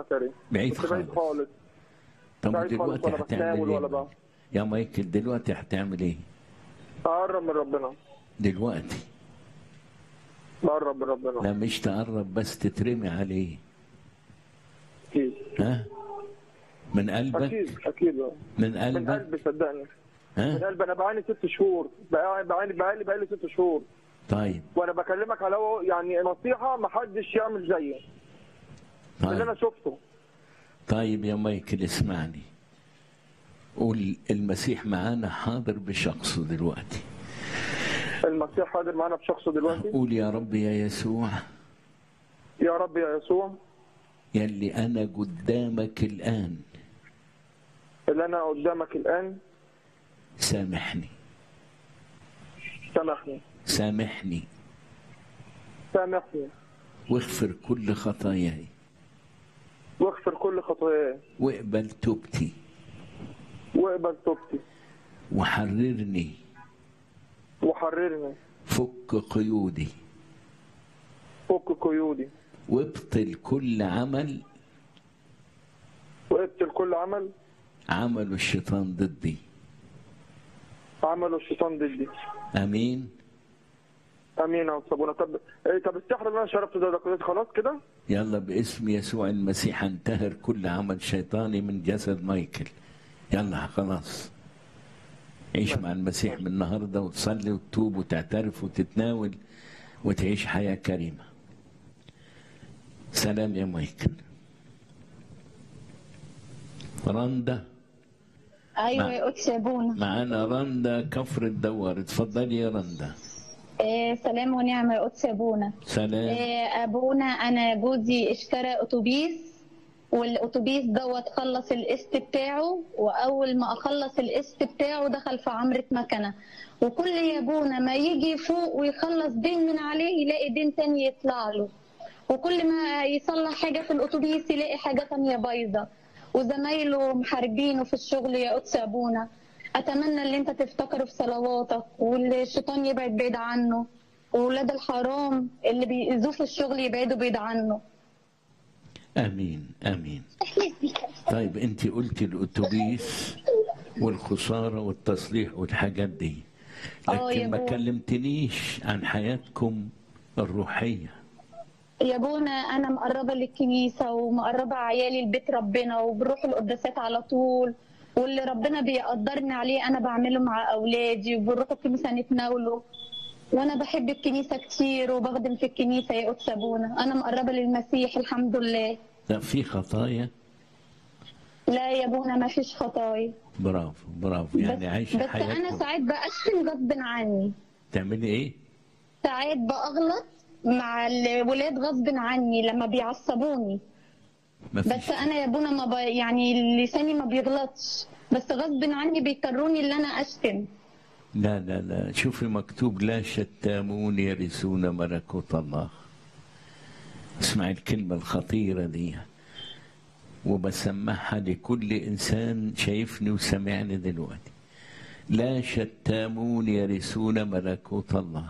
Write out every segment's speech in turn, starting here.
سنه تقريبا بعيد كنت بعيد خالص. خالص طب بعيد خالص دلوقتي ولا هتعمل بتناول ولا ايه بقى يا مايكل دلوقتي هتعمل ايه اقرب من ربنا دلوقتي بقرب من ربنا لا مش تقرب بس تترمي عليه اكيد ها من قلبك اكيد اكيد من من قلبك قلبي صدقني من ها قلبي انا بقالي ست شهور بقالي بقالي بقالي, بقالي ست شهور طيب وانا بكلمك على هو يعني نصيحه ما حدش يعمل زيي اللي انا طيب شفته طيب يا مايكل اسمعني قول المسيح معانا حاضر بشخصه دلوقتي المسيح حاضر معانا بشخصه دلوقتي قول يا رب يا يسوع يا رب يا يسوع يلي انا قدامك الان اللي انا قدامك الان سامحني سامحني سامحني سامحني واغفر كل خطاياي واغفر كل خطاياي واقبل توبتي واقبل توبتي وحررني وحررني فك قيودي فك قيودي وابطل كل عمل وابطل كل عمل عمله الشيطان ضدي عمله الشيطان ضدي امين امين يا استاذ ابونا طب إيه طب السحر اللي انا شربته ده, ده خلاص كده يلا باسم يسوع المسيح انتهر كل عمل شيطاني من جسد مايكل يلا خلاص عيش مع المسيح من النهارده وتصلي وتتوب وتعترف وتتناول وتعيش حياه كريمه سلام يا مايكل رندا ايوه مع- يا قدس يا بونا معانا رندا كفر الدوار اتفضلي يا رندا آه سلام ونعمه يا قدس يا بونا سلام آه ابونا انا جوزي اشترى اتوبيس والاتوبيس دوت خلص القسط بتاعه واول ما اخلص القسط بتاعه دخل في عمره مكنه وكل يا ابونا ما يجي فوق ويخلص دين من عليه يلاقي دين تاني يطلع له وكل ما يصلح حاجه في الاتوبيس يلاقي حاجه تانية بايظه وزمايله محاربينه في الشغل يا قدس ابونا اتمنى ان انت تفتكره في صلواتك والشيطان يبعد بعيد عنه وولاد الحرام اللي بيأذوه في الشغل يبعدوا بعيد عنه امين امين طيب انت قلتي الاتوبيس والخساره والتصليح والحاجات دي آه يا لكن ما بابا. كلمتنيش عن حياتكم الروحيه يا بونا انا مقربه للكنيسه ومقربه عيالي لبيت ربنا وبروح القداسات على طول واللي ربنا بيقدرني عليه انا بعمله مع اولادي وبنروح الكنيسه نتناوله وانا بحب الكنيسه كتير وبخدم في الكنيسه يا قدس ابونا انا مقربه للمسيح الحمد لله لا في خطايا لا يا بونا ما فيش خطايا برافو برافو يعني بس, عايشه بس انا حياتكم ساعات بقسم غصب عني تعملي ايه ساعات بأغلط مع الولاد غصب عني لما بيعصبوني ما بس فيش انا يا بونا ما ب... يعني لساني ما بيغلطش بس غصب عني بيضطروني ان انا اشتم لا لا لا شوفي مكتوب لا شتامون يرثون ملكوت الله اسمعي الكلمة الخطيرة دي وبسمعها لكل إنسان شايفني وسمعني دلوقتي لا شتامون يرثون ملكوت الله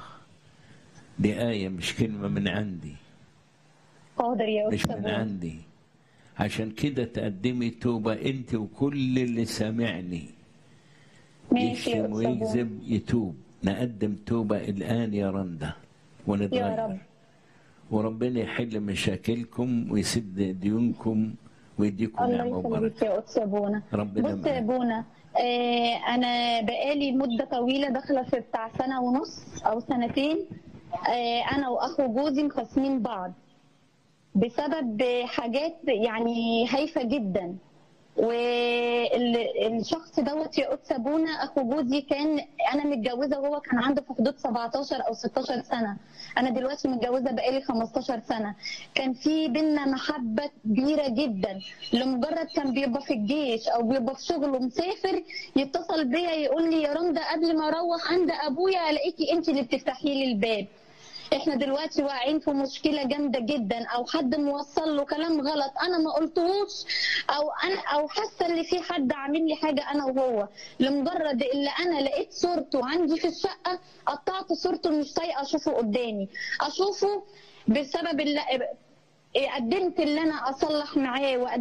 دي آية مش كلمة من عندي حاضر يا مش استاذ من بونا. عندي عشان كده تقدمي توبة انت وكل اللي سامعني ماشي يا يشتم استاذ بونا. ويكذب يتوب نقدم توبة الآن يا رندا يا ونتغير رب وربنا يحل مشاكلكم ويسد ديونكم ويديكم الله نعمة وبركة يخليك يا قدس يا بونا ربنا بص يا معاك. بونا آه انا بقالي مده طويله داخله في بتاع سنه ونص او سنتين آه انا واخو جوزي مخاصمين بعض بسبب حاجات يعني هايفه جدا والشخص دوت يا قدس ابونا اخو جوزي كان انا متجوزه وهو كان عنده في حدود 17 او 16 سنه انا دلوقتي متجوزه بقالي 15 سنه كان في بينا محبه كبيره جدا لمجرد كان بيبقى في الجيش او بيبقى في شغله مسافر يتصل بيا يقول لي يا رندا قبل ما اروح عند ابويا الاقيكي انت اللي بتفتحي لي الباب احنا دلوقتي واقعين في مشكله جامده جدا او حد موصل له كلام غلط انا ما قلتهوش او انا او حاسه ان في حد عامل لي حاجه انا وهو لمجرد اللي انا لقيت صورته عندي في الشقه قطعت صورته مش طايقه اشوفه قدامي اشوفه بسبب اللي قدمت اللي انا اصلح معاه